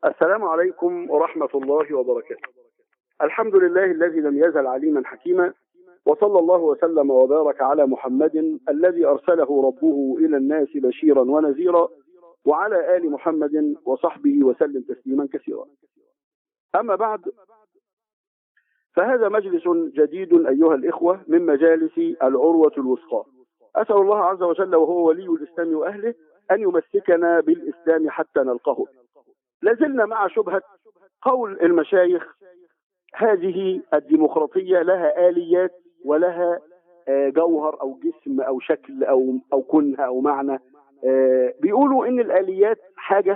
السلام عليكم ورحمة الله وبركاته الحمد لله الذي لم يزل عليما حكيما وصلى الله وسلم وبارك على محمد الذي أرسله ربه إلى الناس بشيرا ونذيرا وعلى آل محمد وصحبه وسلم تسليما كثيرا أما بعد فهذا مجلس جديد أيها الإخوة من مجالس العروة الوثقى أسأل الله عز وجل وهو ولي الإسلام وأهله أن يمسكنا بالإسلام حتى نلقه لازلنا مع شبهة قول المشايخ هذه الديمقراطية لها آليات ولها جوهر أو جسم أو شكل أو أو كنه أو معنى بيقولوا إن الآليات حاجة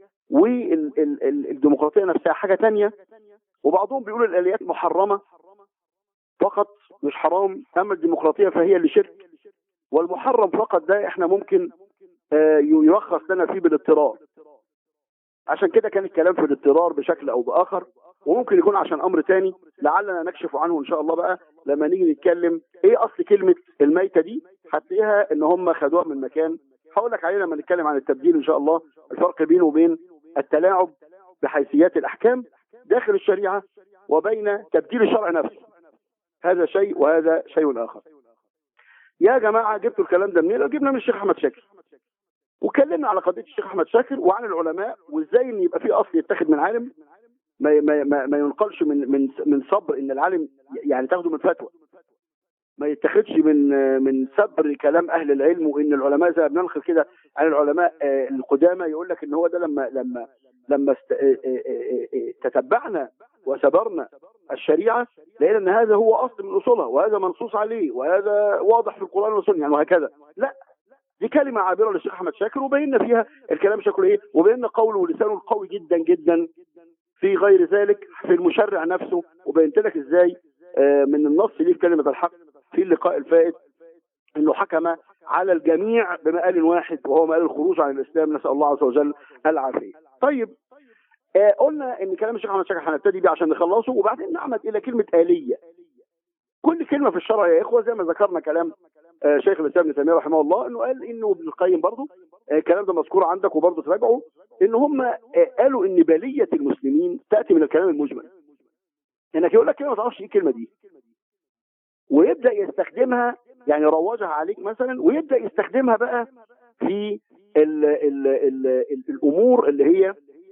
والديمقراطية نفسها حاجة تانية وبعضهم بيقول الآليات محرمة فقط مش حرام أما الديمقراطية فهي اللي شرك والمحرم فقط ده احنا ممكن يلخص لنا فيه بالاضطرار عشان كده كان الكلام في الاضطرار بشكل او باخر وممكن يكون عشان امر تاني لعلنا نكشف عنه ان شاء الله بقى لما نيجي نتكلم ايه اصل كلمه الميته دي هتلاقيها ان هم خدوها من مكان هقول لك عليه لما نتكلم عن التبديل ان شاء الله الفرق بينه وبين التلاعب بحيثيات الاحكام داخل الشريعه وبين تبديل الشرع نفسه هذا شيء وهذا شيء اخر يا جماعه جبتوا الكلام ده منين جبنا من الشيخ احمد شاكر واتكلمنا على قضيه الشيخ احمد شاكر وعن العلماء وازاي ان يبقى في اصل يتاخد من عالم ما ما ما, ما ينقلش من من من صبر ان العالم يعني تاخده من فتوى ما يتاخدش من من صبر كلام اهل العلم وان العلماء زي ما بننقل كده عن العلماء القدامى يقول لك ان هو ده لما لما لما است... تتبعنا وسبرنا الشريعه لقينا ان هذا هو اصل من اصولها وهذا منصوص عليه وهذا واضح في القران والسنه يعني وهكذا لا دي كلمة عابرة للشيخ أحمد شاكر وبينا فيها الكلام شكله إيه وبينا قوله ولسانه القوي جدا جدا في غير ذلك في المشرع نفسه وبينت لك إزاي من النص ليه في كلمة الحق في اللقاء الفائت انه حكم على الجميع بمقال واحد وهو مقال الخروج عن الاسلام نسال الله عز وجل العافيه. طيب آه قلنا ان كلام الشيخ احمد شاكر هنبتدي بيه عشان نخلصه وبعدين نعمد الى كلمه اليه. كل كلمه في الشرع يا اخوه زي ما ذكرنا كلام آه شيخ الاسلام ابن تيميه رحمه الله انه قال انه ابن القيم برضه آه الكلام ده مذكور عندك وبرضه تراجعه ان هم قالوا ان باليه المسلمين تاتي من الكلام المجمل. انك يقول لك كلمه ما تعرفش ايه الكلمه دي. ويبدا يستخدمها يعني روجها عليك مثلا ويبدا يستخدمها بقى في ال ال ال ال الامور اللي هي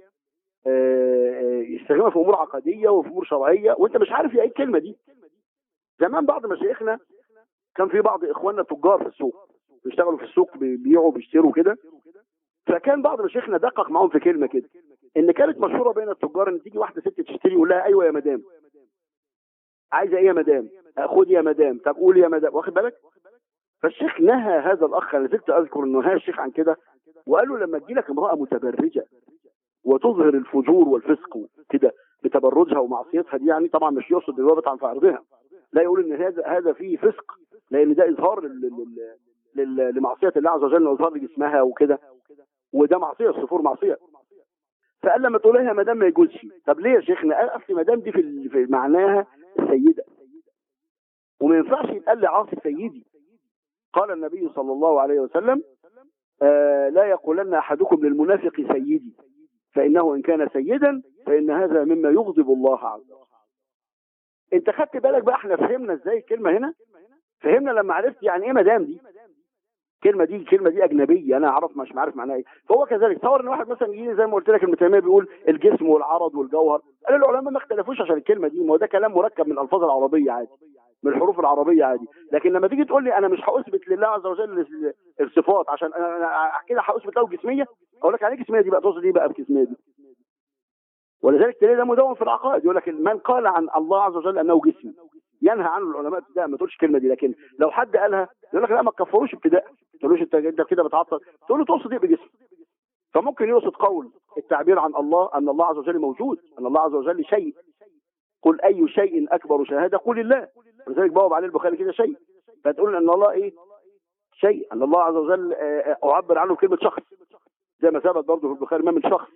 يستخدمها في امور عقديه وفي امور شرعيه وانت مش عارف ايه الكلمه دي زمان بعض مشايخنا كان في بعض اخواننا تجار في السوق بيشتغلوا في السوق بيبيعوا بيشتروا كده فكان بعض مشايخنا دقق معاهم في كلمه كده ان كانت مشهوره بين التجار ان تيجي واحده ست تشتري يقول لها ايوه يا مدام عايزه ايه يا مدام خد يا مدام طب قول يا مدام واخد بالك فالشيخ نهى هذا الاخ انا زلت اذكر انه نهى الشيخ عن كده وقال له لما تجي لك امراه متبرجه وتظهر الفجور والفسق كده بتبرجها ومعصيتها دي يعني طبعا مش يقصد ان هو بيطعن في عرضها لا يقول ان هذا هذا فيه فسق لان ده اظهار لمعصيه الله عز وجل واظهار لجسمها وكده وده معصيه الصفور معصيه فقال لما تقول لها مدام ما يجوزش طب ليه يا شيخنا قال اصل مدام دي في, في معناها السيده وما ينفعش يتقال لعاصي سيدي قال النبي صلى الله عليه وسلم آه لا يقولن احدكم للمنافق سيدي فانه ان كان سيدا فان هذا مما يغضب الله عز وجل انت خدت بالك بقى احنا فهمنا ازاي الكلمه هنا فهمنا لما عرفت يعني ايه مدام دي الكلمه دي الكلمه دي اجنبيه انا اعرف مش عارف معناها ايه فهو كذلك تصور ان واحد مثلا يجي زي ما قلت لك ابن تيميه بيقول الجسم والعرض والجوهر قال العلماء ما اختلفوش عشان الكلمه دي ما هو ده كلام مركب من الالفاظ العربيه عادي من الحروف العربيه عادي لكن لما تيجي تقول لي انا مش هاثبت لله عز وجل الصفات عشان انا كده هاثبت له جسميه اقول لك يعني جسميه دي بقى تقصد ايه بقى بجسميه دي ولذلك تلاقي ده مدون في العقائد يقول لك من قال عن الله عز وجل انه جسم ينهى عنه العلماء ابتداء ما تقولش الكلمه دي لكن لو حد قالها يقول لك لا ما تكفروش ابتداء ما تقولوش انت انت كده بتعطل تقول له تقصد ايه بجسم فممكن يقصد قول التعبير عن الله ان الله عز وجل موجود ان الله عز وجل شيء قل اي شيء اكبر شهاده قل الله ولذلك بواب عليه البخاري كده شيء فتقول ان الله ايه شيء ان الله عز وجل اعبر عنه كلمه شخص زي ما ثبت برضه في البخاري ما من شخص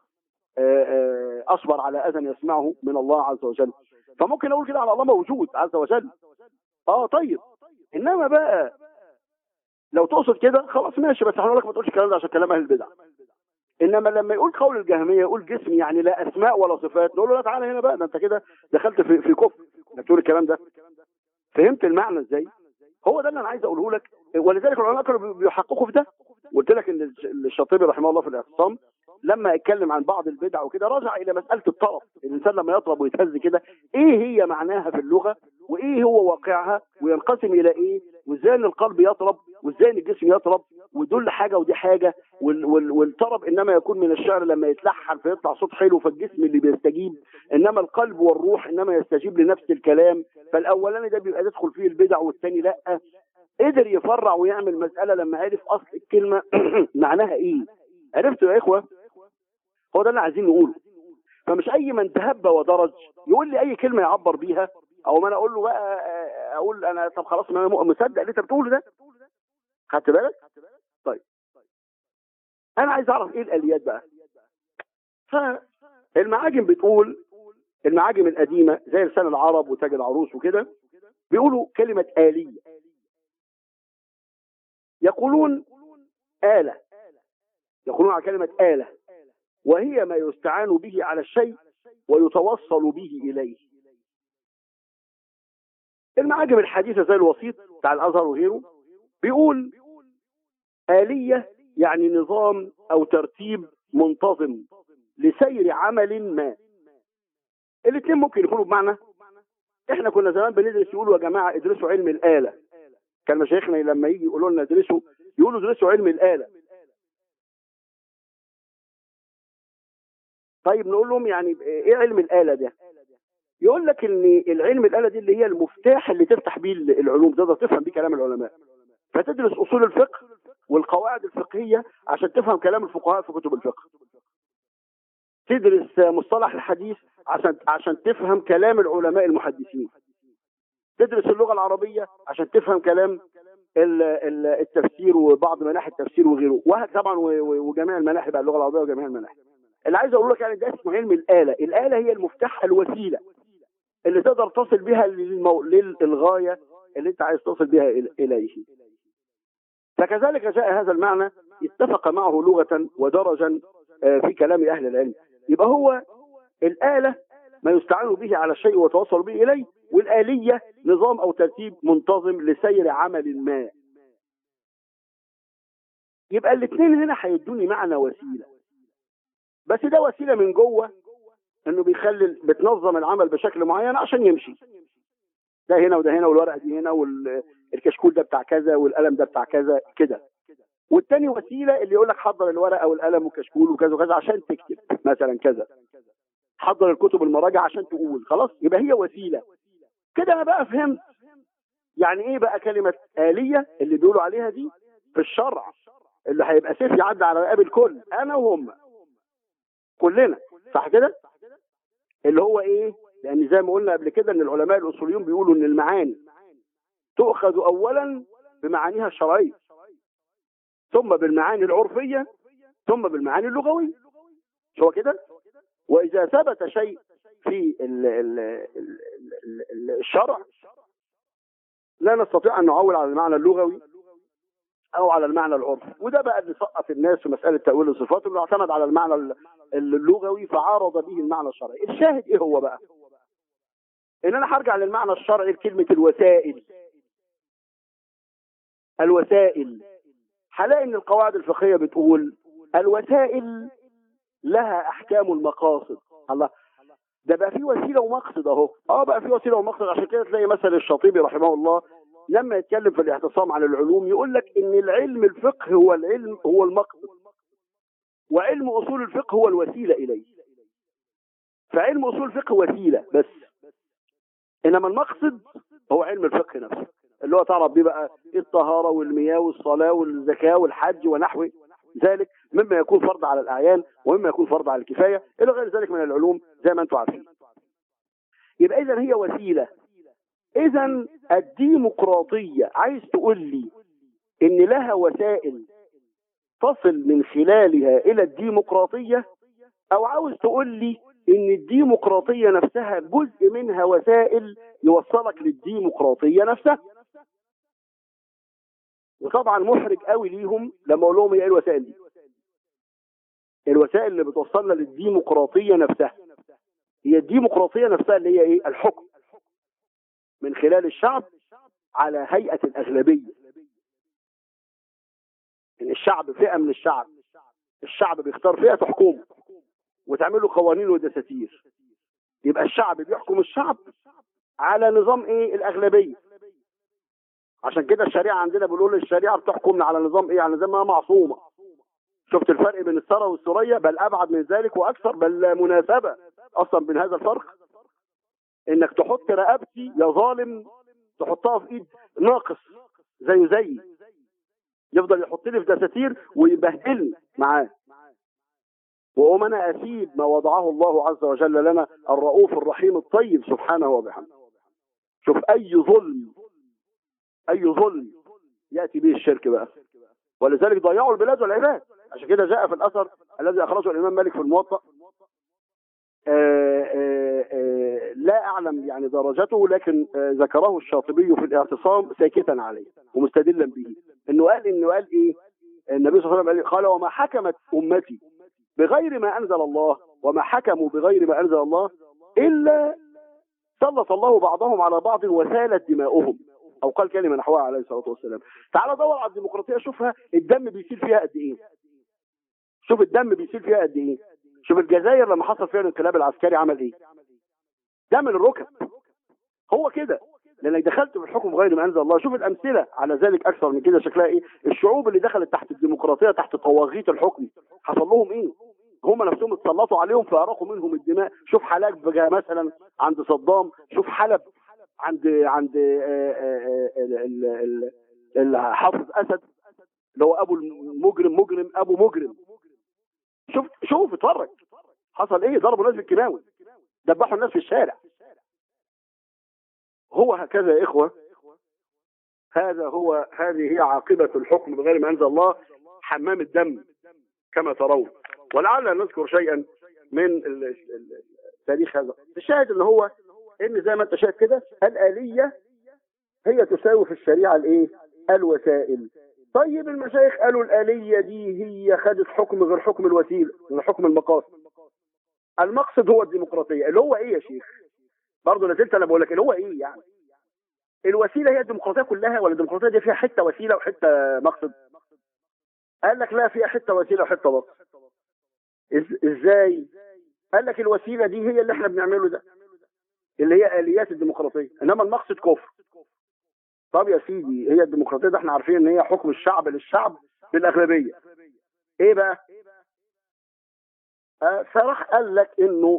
اصبر على اذى يسمعه من الله عز وجل فممكن اقول كده على الله موجود عز وجل اه طيب انما بقى لو تقصد كده خلاص ماشي بس هقول لك ما تقولش الكلام ده عشان كلام اهل البدع انما لما يقول قول الجهميه يقول جسم يعني لا اسماء ولا صفات نقول له لا تعالى هنا بقى ده انت كده دخلت في في كفر انك تقول الكلام ده فهمت المعنى ازاي هو ده اللي انا عايز اقوله لك ولذلك العلماء كانوا بيحققوا في ده قلت لك ان الشاطبي رحمه الله في الاعتصام لما اتكلم عن بعض البدع وكده رجع الى مساله الطرب الانسان لما يطرب ويتهز كده ايه هي معناها في اللغه وايه هو واقعها وينقسم الى ايه وازاي ان القلب يطرب وازاي ان الجسم يطرب ودول حاجه ودي حاجه وال وال والطرب انما يكون من الشعر لما يتلحن فيطلع صوت حلو فالجسم اللي بيستجيب انما القلب والروح انما يستجيب لنفس الكلام فالاولاني ده بيبقى يدخل فيه البدع والثاني لا قدر يفرع ويعمل مساله لما عرف اصل الكلمه معناها ايه عرفتوا يا اخوه هو ده اللي عايزين نقوله فمش اي من تهب ودرج يقول لي اي كلمه يعبر بيها او ما انا اقول له بقى اقول انا طب خلاص ما انا مصدق اللي انت بتقوله ده خدت بالك طيب انا عايز اعرف ايه الاليات بقى فالمعاجم بتقول المعاجم القديمه زي لسان العرب وتاج العروس وكده بيقولوا كلمه آلية يقولون آلة يقولون على كلمة آلة وهي ما يستعان به على الشيء ويتوصل به إليه المعاجم الحديثة زي الوسيط بتاع الأزهر وغيره بيقول آلية يعني نظام أو ترتيب منتظم لسير عمل ما الاثنين ممكن يكونوا بمعنى احنا كنا زمان بندرس يقولوا يا جماعة ادرسوا علم الآلة كان مشايخنا لما يجي يقولوا لنا ادرسوا يقولوا ادرسوا علم الآلة طيب نقول لهم يعني ايه علم الآلة ده يقول لك ان العلم الآلة دي اللي هي المفتاح اللي تفتح بيه العلوم تقدر تفهم بيه كلام العلماء فتدرس اصول الفقه والقواعد الفقهية عشان تفهم كلام الفقهاء في كتب الفقه تدرس مصطلح الحديث عشان عشان تفهم كلام العلماء المحدثين تدرس اللغة العربية عشان تفهم كلام التفسير وبعض مناحي التفسير وغيره طبعا وجميع المناحي بقى اللغة العربية وجميع المناحي اللي عايز اقول لك يعني ده اسمه علم الآلة الآلة هي المفتاح الوسيلة اللي تقدر تصل بها للمو... للغاية اللي انت عايز تصل بها إليه فكذلك جاء هذا المعنى اتفق معه لغة ودرجا في كلام أهل العلم يبقى هو الآلة ما يستعان به على الشيء ويتوصل به إليه والآلية نظام أو ترتيب منتظم لسير عمل ما يبقى الاثنين هنا هيدوني معنى وسيلة بس ده وسيلة من جوه انه بيخلي بتنظم العمل بشكل معين عشان يمشي ده هنا وده هنا والورقه دي هنا والكشكول ده بتاع كذا والقلم ده بتاع كذا كده والتاني وسيله اللي يقول لك حضر الورقه والقلم والكشكول وكذا وكذا عشان تكتب مثلا كذا حضر الكتب المراجعه عشان تقول خلاص يبقى هي وسيله كده انا بقى فهمت يعني ايه بقى كلمه آلية اللي بيقولوا عليها دي في الشرع اللي هيبقى سيف يعدي على رقاب الكل انا وهم كلنا صح كده اللي هو ايه لان زي ما قلنا قبل كده ان العلماء الاصوليون بيقولوا ان المعاني تؤخذ اولا بمعانيها الشرعيه ثم بالمعاني العرفيه ثم بالمعاني اللغويه مش هو كده واذا ثبت شيء في ال ال ال ال الشرع لا نستطيع ان نعول على المعنى اللغوي او على المعنى العرفي وده بقى اللي سقط الناس في مساله تاويل الصفات انه اعتمد على المعنى اللغوي فعارض به المعنى الشرعي الشاهد ايه هو بقى ان انا هرجع للمعنى الشرعي لكلمه الوسائل الوسائل هلاقي ان القواعد الفقهيه بتقول الوسائل لها احكام المقاصد الله ده بقى في وسيله ومقصد اهو اه بقى في وسيله ومقصد عشان كده تلاقي مثلا الشاطبي رحمه الله لما يتكلم في الاعتصام عن العلوم يقول لك ان العلم الفقه هو العلم هو المقصد وعلم اصول الفقه هو الوسيله اليه فعلم اصول الفقه وسيله بس انما المقصد هو علم الفقه نفسه اللي هو تعرف بيه بقى الطهاره والمياه والصلاه والزكاه والحج ونحو ذلك مما يكون فرض على الاعيان ومما يكون فرض على الكفايه الى غير ذلك من العلوم زي ما انتم عارفين يبقى اذا هي وسيله اذا الديمقراطيه عايز تقول لي ان لها وسائل تصل من خلالها الى الديمقراطيه او عاوز تقول لي ان الديمقراطيه نفسها جزء منها وسائل يوصلك للديمقراطيه نفسها وطبعا محرج قوي ليهم لما اقول لهم ايه الوسائل دي الوسائل اللي بتوصلنا للديمقراطيه نفسها هي الديمقراطيه نفسها اللي هي ايه الحكم من خلال الشعب على هيئه الاغلبيه ان الشعب فئه من الشعب الشعب بيختار فئه تحكمه وتعمل له قوانين ودساتير يبقى الشعب بيحكم الشعب على نظام ايه الاغلبيه عشان كده الشريعه عندنا بنقول الشريعه بتحكم على نظام ايه على نظامها معصومه شفت الفرق بين الثرى والثريا بل ابعد من ذلك واكثر بل مناسبه اصلا بين هذا الفرق انك تحط رقبتي يا ظالم تحطها في ايد ناقص زي زي يفضل يحط لي في دساتير ويبهدلني معاه وأقوم أنا أسيب ما وضعه الله عز وجل لنا الرؤوف الرحيم الطيب سبحانه وبحمده شوف أي ظلم أي ظلم يأتي به الشرك بقى ولذلك ضيعوا البلاد والعباد عشان كده جاء في الأثر الذي أخرجه الإمام مالك في الموطأ آآ آآ لا أعلم يعني درجته لكن ذكره الشاطبي في الاعتصام ساكتا عليه ومستدلا به إنه قال إنه قال إيه النبي صلى الله عليه وسلم قال وما حكمت أمتي بغير ما أنزل الله وما حكموا بغير ما أنزل الله إلا سلط الله بعضهم على بعض وسالت دماؤهم أو قال كلمة نحوها عليه الصلاة والسلام تعال دور على الديمقراطية شوفها الدم بيسيل فيها قد إيه شوف الدم بيسيل فيها قد إيه شوف الجزائر لما حصل فيها الانقلاب العسكري عمل إيه دم الركب هو كده لانك دخلت في الحكم بغير ما انزل الله شوف الامثله على ذلك اكثر من كده شكلها ايه الشعوب اللي دخلت تحت الديمقراطيه تحت طواغيت الحكم حصل لهم ايه هم نفسهم اتسلطوا عليهم فاراقوا منهم الدماء شوف حلاج بقى مثلا عند صدام شوف حلب عند عند حافظ اسد اللي هو ابو المجرم مجرم ابو مجرم شوف شوف اتفرج حصل ايه ضربوا ناس بالكيماوي دبحوا الناس في الشارع هو هكذا يا إخوة هذا هو هذه هي عاقبة الحكم بغير ما أنزل الله حمام الدم كما ترون ولعل نذكر شيئا من تاريخ هذا الشاهد ان هو ان زي ما انت شايف كده الآلية هي تساوي في الشريعة الايه الوسائل طيب المشايخ قالوا الآلية دي هي خدت حكم غير حكم الوسيلة من حكم المقاصد المقصد هو الديمقراطية اللي هو ايه يا شيخ برضه لازلت انا بقول لك اللي هو ايه يعني الوسيله هي الديمقراطيه كلها ولا الديمقراطيه دي فيها حته وسيله وحته مقصد قال لك لا فيها حته وسيله وحته مقصد إز... ازاي قال لك الوسيله دي هي اللي احنا بنعمله ده اللي هي اليات الديمقراطيه انما المقصد كفر طب يا سيدي هي الديمقراطيه ده احنا عارفين ان هي حكم الشعب للشعب بالاغلبيه ايه بقى آه فراح قال لك انه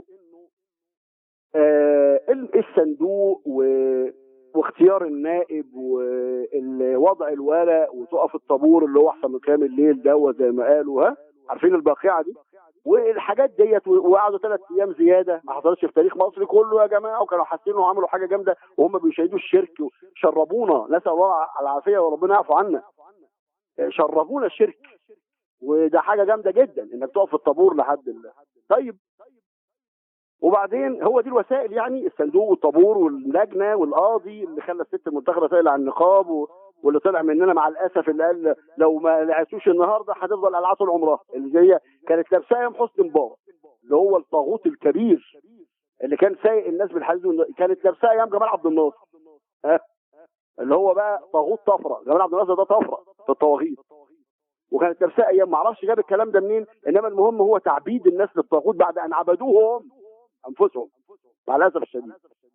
آه الصندوق و... واختيار النائب ووضع الورق وتقف الطابور اللي هو احسن من قيام الليل دوت زي ما قالوا ها عارفين الباقعه دي والحاجات ديت وقعدوا ثلاث ايام زياده ما حصلتش في تاريخ مصر كله يا جماعه وكانوا حاسين انهم عملوا حاجه جامده وهم بيشاهدوا الشرك شربونا نسال الله العافيه وربنا يعفو عنا شربونا الشرك وده حاجه جامده جدا انك تقف في الطابور لحد الله طيب وبعدين هو دي الوسائل يعني الصندوق والطابور واللجنه والقاضي اللي خلى الست المنتخبه تقلع النقاب و... واللي طلع مننا مع الاسف اللي قال لو ما لعبتوش النهارده هتفضل قلعه طول عمرها اللي هي كانت لابساها يوم حسن مبارك اللي هو الطاغوت الكبير اللي كان سايق الناس بالحديد كانت لابساها ايام جمال عبد الناصر ها اللي هو بقى طاغوت طفره جمال عبد الناصر ده طفره في الطواغيت وكانت لابساها ايام ما اعرفش جاب الكلام ده منين انما المهم هو تعبيد الناس للطاغوت بعد ان عبدوهم انفسهم مع الاسف الشديد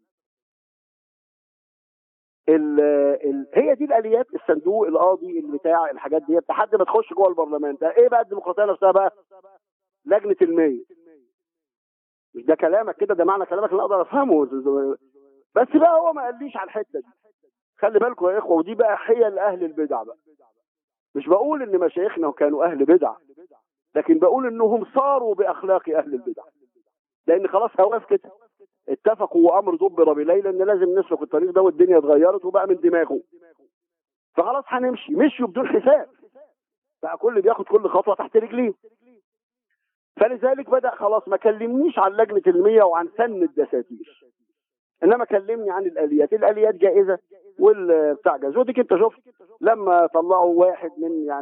ال ال هي دي الاليات الصندوق القاضي البتاع الحاجات دي لحد ما تخش جوه البرلمان ده ايه بقى الديمقراطيه نفسها بقى لجنه المية مش ده كلامك كده ده معنى كلامك اللي اقدر افهمه بس بقى هو ما قاليش على الحته دي خلي بالكم يا اخوه ودي بقى حيل اهل البدع بقى مش بقول ان مشايخنا كانوا اهل بدع لكن بقول انهم صاروا باخلاق اهل البدع لان خلاص هواف كده اتفقوا وامر ضب بليل ان لازم نسلك الطريق ده والدنيا اتغيرت وبقى من دماغه فخلاص هنمشي مشيوا بدون حساب بقى كل بياخد كل خطوه تحت رجليه فلذلك بدا خلاص ما كلمنيش عن لجنه المية وعن سن الدساتير انما كلمني عن الاليات الاليات جائزه والبتاع جاز وديك انت شفت لما طلعوا واحد من يعني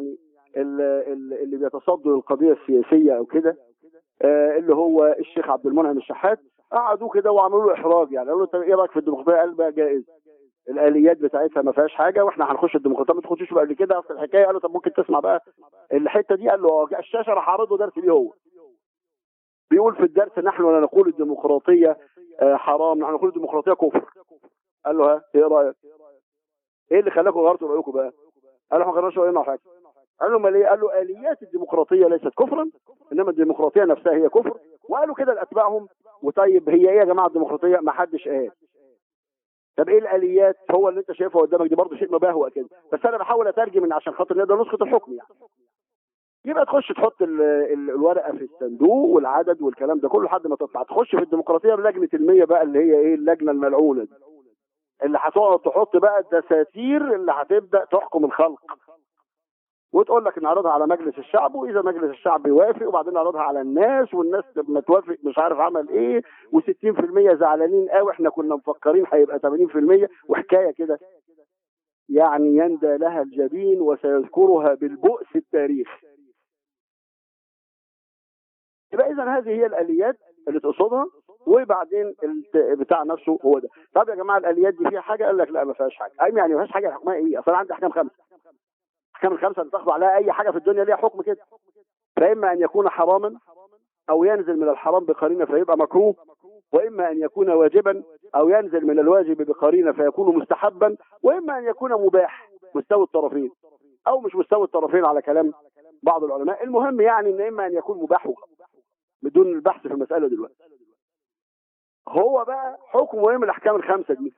ال- ال- اللي بيتصدوا للقضيه السياسيه او كده آه، اللي هو الشيخ عبد المنعم الشحات قعدوا كده وعملوا له احراج يعني قالوا له طب ايه رايك في الديمقراطيه قال بقى جائز الاليات بتاعتها ما فيهاش حاجه واحنا هنخش الديمقراطيه ما تخشوش بقى قبل كده اصل الحكايه قال له طب ممكن تسمع بقى الحته دي قال له اه الشاشه راح عرضه درس ليه هو بيقول في الدرس نحن لا نقول الديمقراطيه آه، حرام نحن نقول الديمقراطيه كفر قال له ها ايه رايك ايه اللي خلاكم غيرتوا رايكم بقى قال له ما غيرناش راينا حاجه قال له ما ليه قال له اليات الديمقراطيه ليست كفرا انما الديمقراطيه نفسها هي كفر وقالوا كده لاتباعهم وطيب هي ايه يا جماعه الديمقراطيه ما حدش قال طب ايه الاليات هو اللي انت شايفها قدامك دي برضه شيء مباهوى كده بس انا بحاول اترجم ان عشان خاطر نقدر نسقط الحكم يعني يبقى تخش تحط ال ال الورقه في الصندوق والعدد والكلام ده كله لحد ما تطلع تخش في الديمقراطيه بلجنه المية بقى اللي هي ايه اللجنه الملعونه دي اللي هتقعد تحط بقى الدساتير اللي هتبدا تحكم الخلق وتقول لك نعرضها على مجلس الشعب واذا مجلس الشعب يوافق وبعدين نعرضها على الناس والناس لما توافق مش عارف عمل ايه و60% زعلانين قوي احنا كنا مفكرين هيبقى 80% وحكايه كده يعني يندى لها الجبين وسيذكرها بالبؤس التاريخ يبقى اذا هذه هي الاليات اللي تقصدها وبعدين الت- بتاع نفسه هو ده طب يا جماعه الاليات دي فيها حاجه قال لك لا ما فيهاش حاجه اي يعني ما فيهاش حاجه حكمها ايه اصل أنا عندي احكام خمسه احكام الخمسه اللي تاخدوا عليها اي حاجه في الدنيا ليها حكم كده فاما ان يكون حراما او ينزل من الحرام بقرينه فيبقى مكروه واما ان يكون واجبا او ينزل من الواجب بقرينه فيكون مستحبا واما ان يكون مباح مستوي الطرفين او مش مستوي الطرفين على كلام بعض العلماء المهم يعني ان اما ان يكون مباح وخلاص بدون البحث في المساله دلوقتي هو بقى حكم ايه من الاحكام الخمسه دي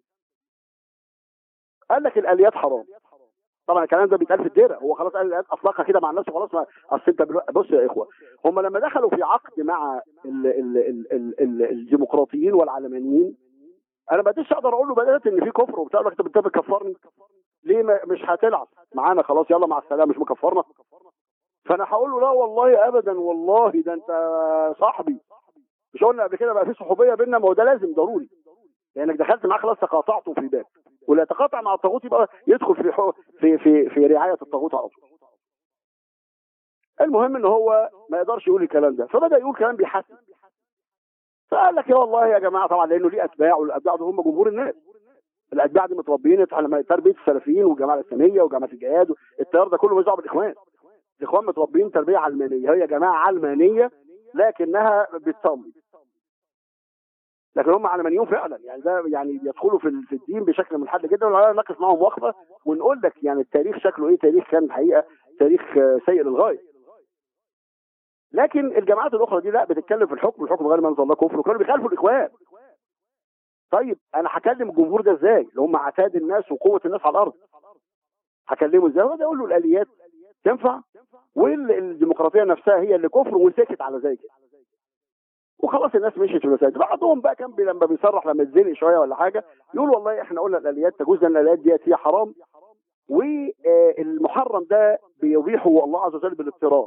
قال لك الاليات حرام طبعا الكلام ده بيتقال في الديره هو خلاص قال الاليات اطلقها كده مع الناس وخلاص ما اصل انت بلو- بص يا اخوه هم لما دخلوا في عقد مع ال ال ال ال ال الديمقراطيين والعلمانيين انا ما بقتش اقدر اقول له بدات ان في كفر وبتاع لك انت انت بتكفرني ليه ما مش هتلعب معانا خلاص يلا مع السلامه مش مكفرنا فانا هقول له لا والله ابدا والله ده انت صاحبي مش قلنا قبل كده بقى في صحوبيه بيننا ما هو ده لازم ضروري لانك دخلت معاه خلاص تقاطعته في باب واللي يتقاطع مع الطاغوت يبقى يدخل في حو... في في في رعايه الطاغوت على طول المهم ان هو ما يقدرش يقول الكلام ده فبدا يقول كلام بيحسن فقال لك يا والله يا جماعه طبعا لانه ليه اتباع والاتباع دول هم جمهور الناس الاتباع دي متربيين على تربيه السلفيين والجماعه الاسلاميه وجماعه الجهاد التيار ده كله مش دعوه بالاخوان الاخوان متربيين تربيه علمانيه هي جماعه علمانيه لكنها بتصلي لكن هم علمانيون فعلا يعني ده يعني بيدخلوا في في الدين بشكل منحل جدا ولا نقف معاهم وقفه ونقول لك يعني التاريخ شكله ايه تاريخ كان الحقيقه تاريخ آه، سيء للغايه لكن الجماعات الاخرى دي لا بتتكلم في الحكم الحكم غير ما انزل الله كفر وكانوا بيخالفوا الاخوان طيب انا هكلم الجمهور ده ازاي اللي هم عتاد الناس وقوه الناس على الارض هكلمه ازاي وده اقول له الاليات تنفع والديمقراطيه نفسها هي اللي كفر وسكت على زي كده وخلاص الناس مشيت في المساجد بعضهم بقى كان بي لما بيصرح لما يتزنق شويه ولا حاجه يقول والله احنا قلنا الاليات تجوز لان الاليات ديت هي حرام والمحرم ده بيبيحه الله عز وجل بالاضطرار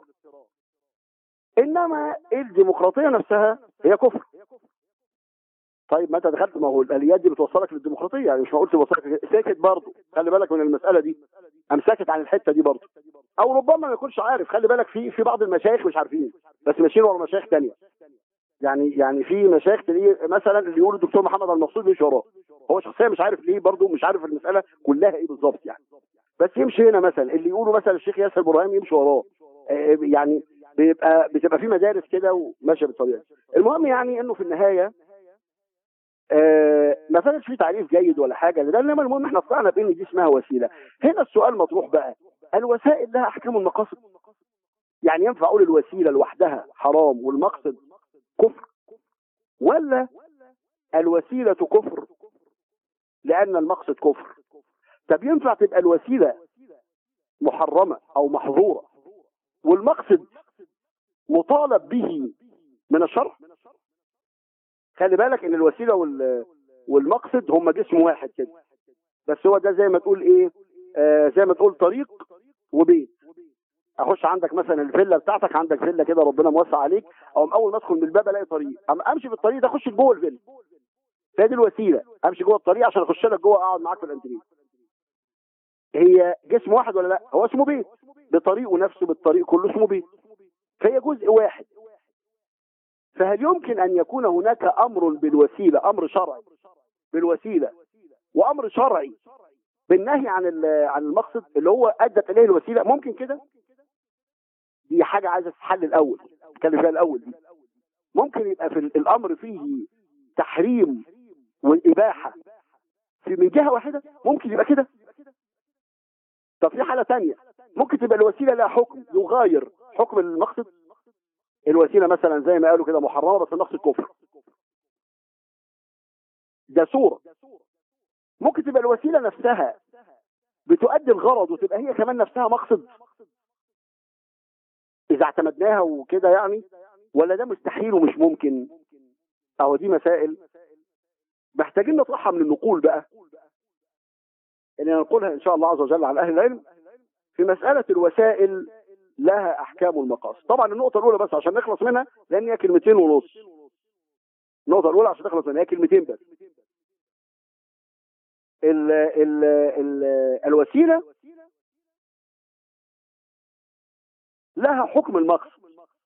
انما الديمقراطيه نفسها هي كفر طيب ما انت دخلت ما هو الاليات دي بتوصلك للديمقراطيه يعني مش معقول توصلك ساكت برضه خلي بالك من المساله دي ام ساكت عن الحته دي برضه او ربما ما يكونش عارف خلي بالك في في بعض المشايخ مش عارفين بس ماشيين ورا مشايخ تانية يعني يعني في مشايخ تلاقيه مثلا اللي يقول الدكتور محمد المقصود بيمشي وراه هو شخصيا مش عارف ليه برضه مش عارف المساله كلها ايه بالظبط يعني بس يمشي هنا مثلا اللي يقولوا مثلا الشيخ ياسر ابراهيم يمشي وراه آه، يعني بيبقى بتبقى في مدارس كده وماشيه بالطريقه دي. المهم يعني انه في النهايه آه، ما كانش في تعريف جيد ولا حاجه لده انما المهم احنا طلعنا بان دي اسمها وسيله هنا السؤال مطروح بقى الوسائل لها احكام المقاصد يعني ينفع اقول الوسيله لوحدها حرام والمقصد كفر ولا الوسيله كفر لان المقصد كفر طب ينفع تبقى الوسيله محرمه او محظوره والمقصد مطالب به من الشرع خلي بالك ان الوسيله وال والمقصد هم جسم واحد كده بس هو ده زي ما تقول ايه آه زي ما تقول طريق وبيت اخش عندك مثلا الفيلا بتاعتك عندك فيلا كده ربنا موسع عليك او اول ما ادخل من الباب الاقي طريق أم امشي في الطريق ده اخش جوه الفيلا فهي دي الوسيله امشي جوه الطريق عشان اخش لك جوه اقعد معاك في الانتريه هي جسم واحد ولا لا هو اسمه بيت بطريقه نفسه بالطريق كله اسمه بيت فهي جزء واحد فهل يمكن ان يكون هناك امر بالوسيله امر شرعي بالوسيله وامر شرعي بالنهي عن ال- عن المقصد اللي هو ادت اليه الوسيله ممكن كده دي حاجه عايزه تتحل الاول نتكلم فيها الاول دي ممكن يبقى في ال- الامر فيه تحريم والاباحه في من جهه واحده ممكن يبقى كده طب في حاله تانية ممكن تبقى الوسيله لها حكم يغاير حكم المقصد الوسيله مثلا زي ما قالوا كده محرمه بس المقصد كفر ده صوره ممكن تبقى الوسيله نفسها بتؤدي الغرض وتبقى هي كمان نفسها مقصد اذا اعتمدناها وكده يعني ولا ده مستحيل ومش ممكن اهو دي مسائل محتاجين نطرحها من النقول بقى اللي ننقلها ان شاء الله عز وجل على اهل العلم في مساله الوسائل لها احكام المقاصد طبعا النقطه الاولى بس عشان نخلص منها لان هي كلمتين ونص النقطه الاولى عشان نخلص منها هي كلمتين بس ال ال ال الوسيله لها حكم المقصد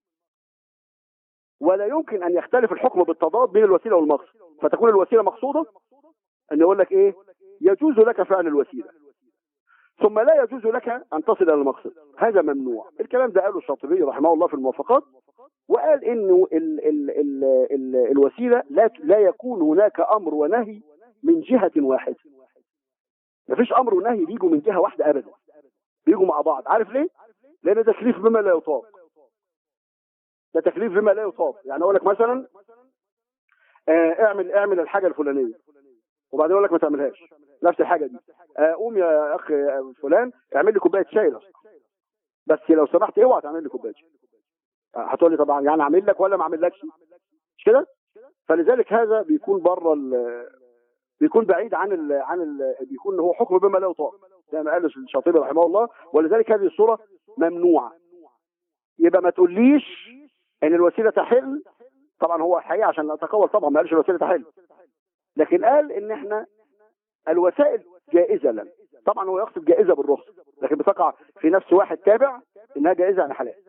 ولا يمكن ان يختلف الحكم بالتضاد بين الوسيله والمقصد فتكون الوسيله مقصوده ان يقول لك ايه يجوز لك فعل الوسيله ثم لا يجوز لك ان تصل الى المقصد هذا ممنوع الكلام ده قاله الشاطبي رحمه الله في الموافقات وقال انه ال ال ال ال الوسيله لا لا يكون هناك امر ونهي من جهه واحده مفيش امر ونهي بيجوا من جهه واحده ابدا بيجوا مع بعض عارف ليه لان ده تكليف بما لا يطاق ده تكليف بما لا يطاق يعني اقول لك مثلا آه اعمل اعمل الحاجه الفلانيه وبعدين اقول لك ما تعملهاش نفس الحاجه دي آه قوم يا اخ فلان اعمل لي كوبايه شاي لو سمحت. بس لو سمحت اوعى تعمل لي كوبايه شاي آه، هتقول لي طبعا يعني اعمل لك ولا ما اعملكش مش كده فلذلك هذا بيكون بره ال- بيكون بعيد عن ال عن ال بيكون هو حكم بما لا يطاق زي ما قال الشاطبي رحمه الله ولذلك هذه الصوره ممنوعه يبقى ما تقوليش ان الوسيله تحل طبعا هو الحقيقه عشان نتقول طبعا ما قالش الوسيله تحل لكن قال ان احنا الوسائل جائزه لنا طبعا هو يقصد جائزه بالرخصه لكن بتقع في نفس واحد تابع انها جائزه عن حلال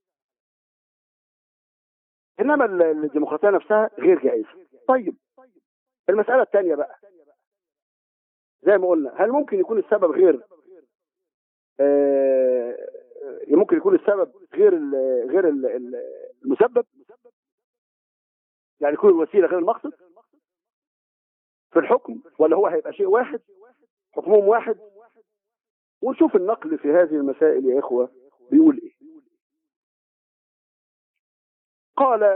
انما ال- الديمقراطيه نفسها غير جائزه طيب المساله الثانيه بقى زي ما قلنا هل ممكن يكون السبب غير آه ممكن يكون السبب غير ال غير ال المسبب يعني يكون الوسيله غير المقصد في الحكم ولا هو هيبقى شيء واحد حكمهم واحد ونشوف النقل في هذه المسائل يا إخوة بيقول إيه قال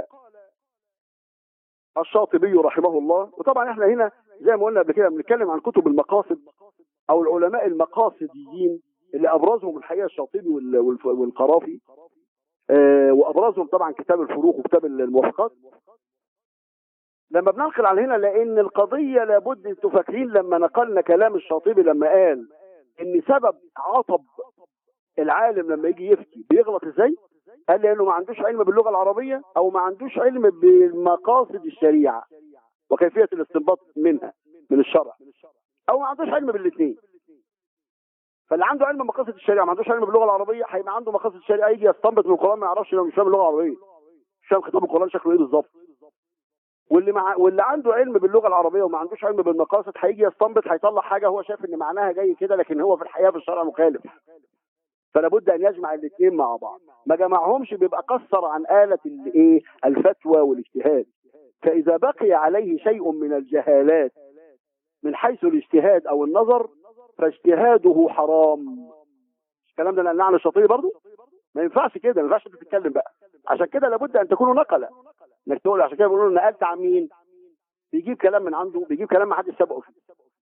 الشاطبي رحمه الله وطبعا احنا هنا زي ما قلنا قبل كده بنتكلم عن كتب المقاصد او العلماء المقاصديين اللي ابرزهم الحقيقه الشاطبي وال- والف- والقرافي آه، وابرزهم طبعا كتاب الفروق وكتاب الموافقات لما بننقل عن هنا لان القضيه لابد انتوا فاكرين لما نقلنا كلام الشاطبي لما قال ان سبب عطب العالم لما يجي يفتي بيغلط ازاي؟ قال لانه ما عندوش علم باللغه العربيه او ما عندوش علم بمقاصد الشريعه وكيفيه الاستنباط منها من الشرع او ما عندوش علم بالاثنين فاللي عنده علم بمقاصد الشريعه ما عندوش علم باللغه العربيه هيبقى عنده مقاصد الشريعه يجي يستنبط من القران ما يعرفش لو مش فاهم اللغه العربيه مش فاهم خطاب القران شكله ايه بالظبط واللي مع واللي عنده علم باللغه العربيه وما عندوش علم بالمقاصد هيجي يستنبط هيطلع حاجه هو شايف ان معناها جاي كده لكن هو في الحقيقه في الشرع مخالف فلا بد ان يجمع الاثنين مع بعض ما جمعهمش بيبقى قصر عن آلة الايه الفتوى والاجتهاد فإذا بقي عليه شيء من الجهالات من حيث الاجتهاد أو النظر فاجتهاده حرام الكلام ده نقلناه عن الشاطبي برضو ما ينفعش كده ما ينفعش انت تتكلم بقى عشان كده لابد ان تكونوا نقله انك تقول عشان كده بيقولوا نقلت عن مين بيجيب كلام من عنده بيجيب كلام ما حدش سبقه فيه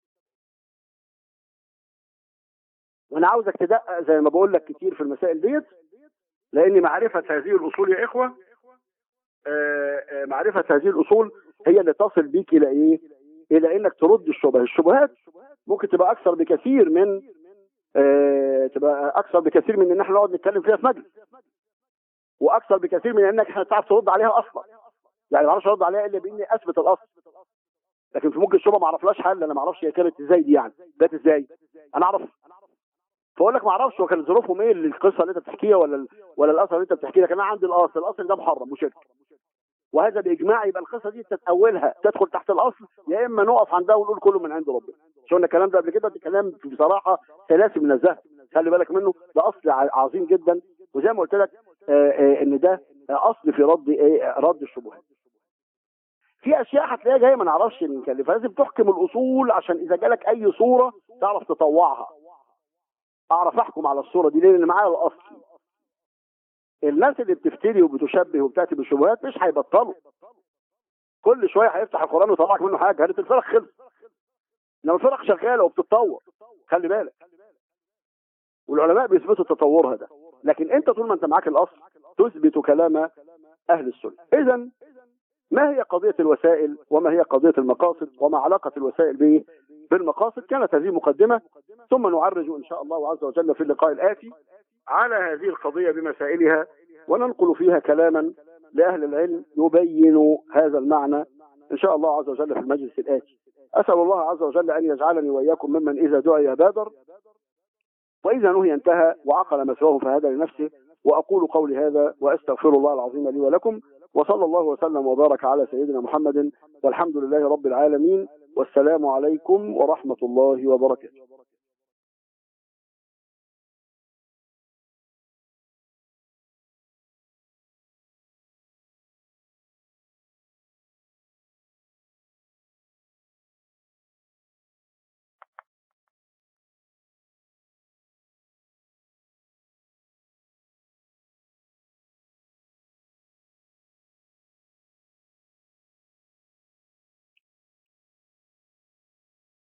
وانا عاوزك تدقق زي ما بقول لك كتير في المسائل ديت لان معرفه هذه الاصول يا اخوه آه، آه، معرفه هذه الاصول هي اللي تصل بيك الى ايه الى انك ترد الشبهه الشبهات ممكن تبقى اكثر بكثير من آه، تبقى اكثر بكثير من ان احنا نقعد نتكلم فيها في مجلس واكثر بكثير من انك احنا تعرف ترد عليها اصلا يعني ما اعرفش ارد عليها الا باني اثبت الاصل لكن في ممكن الشبهه ما اعرفلهاش حل انا ما اعرفش هي كانت ازاي دي يعني جت ازاي انا اعرف فاقول لك ما اعرفش هو كان ظروفهم ايه القصه اللي انت بتحكيها ولا ال- ولا الاثر اللي انت بتحكيه لكن انا عندي الاصل الاصل ده محرم وشرك وهذا باجماع يبقى القصه دي تتاولها تدخل تحت الاصل يا اما نقف عندها ونقول كله من عند ربنا شفنا الكلام ده قبل كده ده كلام بصراحه ثلاثي من الذهب خلي بالك منه ده اصل ع- عظيم جدا وزي ما قلت لك آه، آه، ان ده آه، اصل في رد ايه رد الشبهات في اشياء هتلاقيها جايه ما نعرفش نكلفها لازم تحكم الاصول عشان اذا جالك اي صوره تعرف تطوعها اعرف احكم على الصوره دي ليه لان معايا الاصل الناس اللي بتفتري وبتشبه وبتاتي بالشبهات مش هيبطلوا كل شويه هيفتح القران ويطلعك منه حاجه كانت الفرق خلص انما الفرق شغاله وبتتطور خلي بالك والعلماء بيثبتوا تطورها ده لكن انت طول ما انت معاك الاصل تثبت كلام اهل السنه اذا ما هي قضيه الوسائل وما هي قضيه المقاصد وما علاقه الوسائل بايه بالمقاصد كانت هذه مقدمه ثم نعرج ان شاء الله عز وجل في اللقاء الاتي على هذه القضيه بمسائلها وننقل فيها كلاما لاهل العلم يبين هذا المعنى ان شاء الله عز وجل في المجلس الاتي اسال الله عز وجل ان يجعلني واياكم ممن اذا دعي بادر واذا نهي انتهى وعقل مثواه فهدى لنفسه واقول قولي هذا واستغفر الله العظيم لي ولكم وصلى الله وسلم وبارك على سيدنا محمد والحمد لله رب العالمين والسلام عليكم ورحمه الله وبركاته